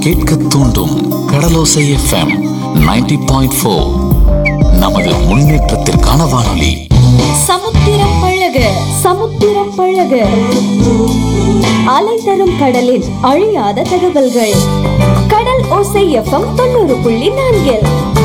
கேட்க தூண்டும் கடலோசை FM 90.4 point four நமது முன்னேற்றத்திற்கான வானொலி சமுத்திரம் பழக சமுத்திரம் பழக அலை தரும் கடலின் அழியாத தகவல்கள் கடல் ஓசை எஃப்எம் தொண்ணூறு புள்ளி நான்கில்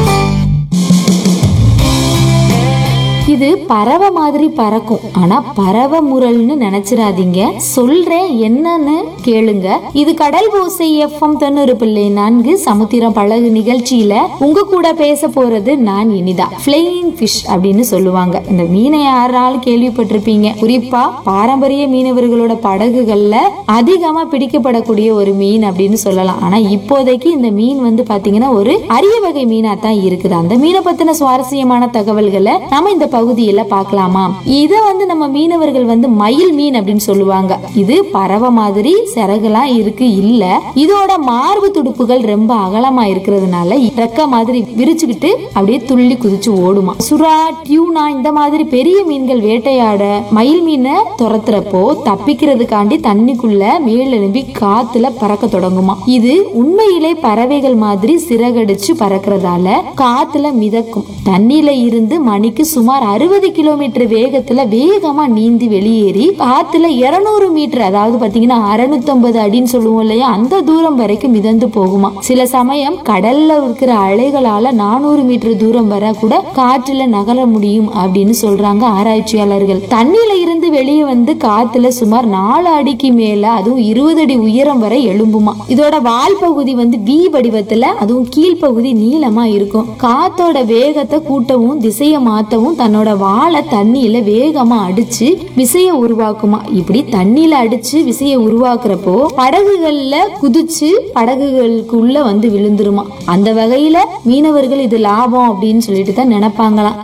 இது பறவை மாதிரி பறக்கும் ஆனா பறவை முரல்னு நினைச்சிடாதீங்க சொல்றேன் என்னன்னு கேளுங்க இது கடல் ஓசை எஃப்எம் தொண்ணூறு பிள்ளை நான்கு சமுத்திரம் பழகு நிகழ்ச்சியில உங்க கூட பேச போறது நான் இனிதா ஃபிளையிங் ஃபிஷ் அப்படின்னு சொல்லுவாங்க இந்த மீனை யாராலும் கேள்விப்பட்டிருப்பீங்க குறிப்பா பாரம்பரிய மீனவர்களோட படகுகள்ல அதிகமா பிடிக்கப்படக்கூடிய ஒரு மீன் அப்படின்னு சொல்லலாம் ஆனா இப்போதைக்கு இந்த மீன் வந்து பாத்தீங்கன்னா ஒரு அரிய வகை மீனா தான் இருக்குது அந்த மீனை பத்தின சுவாரஸ்யமான தகவல்களை நம்ம இந்த பகுதியில பார்க்கலாமா இத வந்து நம்ம மீனவர்கள் வந்து மயில் மீன் அப்படின்னு சொல்லுவாங்க இது பறவை மாதிரி சிறகுலாம் இருக்கு இல்ல இதோட மார்பு துடுப்புகள் ரொம்ப அகலமா இருக்கிறதுனால ரெக்க மாதிரி விரிச்சுக்கிட்டு அப்படியே துள்ளி குதிச்சு ஓடுமா சுறா டியூனா இந்த மாதிரி பெரிய மீன்கள் வேட்டையாட மயில் மீனை துரத்துறப்போ தப்பிக்கிறதுக்காண்டி தண்ணிக்குள்ள மேலெழும்பி காத்துல பறக்க தொடங்குமா இது உண்மையிலே பறவைகள் மாதிரி சிறகடிச்சு பறக்கிறதால காத்துல மிதக்கும் தண்ணியில இருந்து மணிக்கு சுமார் அறுபது கிலோமீட்டர் வேகத்துல வேகமா நீந்தி வெளியேறி காத்துல இருநூறு மீட்டர் அதாவது பாத்தீங்கன்னா அறுநூத்தம்பது அடின்னு சொல்லுவோம் இல்லையா அந்த தூரம் வரைக்கும் மிதந்து போகுமா சில சமயம் கடல்ல இருக்கிற அலைகளால நானூறு மீட்டர் தூரம் வரை கூட காற்றுல நகர முடியும் அப்படின்னு சொல்றாங்க ஆராய்ச்சியாளர்கள் தண்ணியில இருந்து வெளியே வந்து காத்துல சுமார் நாலு அடிக்கு மேல அதுவும் இருபது அடி உயரம் வரை எழும்புமா இதோட வால் பகுதி வந்து வி வடிவத்துல அதுவும் கீழ்ப்பகுதி நீளமா இருக்கும் காத்தோட வேகத்தை கூட்டவும் திசையை மாத்தவும் தன்னோட வாலை தண்ணியில வேகமா அடிச்சு விசைய உருவாக்குமா இப்படி தண்ணியில அடிச்சு விசைய உருவாக்குறப்போ படகுகள்ல குதிச்சு படகுகளுக்குள்ள வந்து விழுந்துருமா அந்த வகையில மீனவர்கள் இது லாபம் அப்படின்னு சொல்லிட்டு தான் நினைப்பாங்களாம்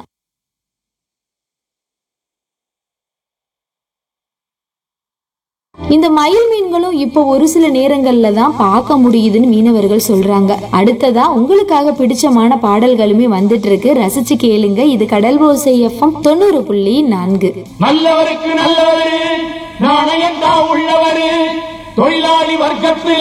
இந்த மயில் மீன்களும் இப்போ ஒரு சில நேரங்கள்ல தான் பார்க்க முடியுதுன்னு மீனவர்கள் சொல்றாங்க அடுத்ததா உங்களுக்காக பிடிச்சமான பாடல்களுமே வந்துட்டு இருக்கு ரசிச்சு கேளுங்க இது கடல் ஓசை எஃப்எம் தொண்ணூறு புள்ளி நான்கு நல்லவருக்கு நல்லவரு நாணயந்தா உள்ளவரு தொழிலாளி வர்க்கத்தில்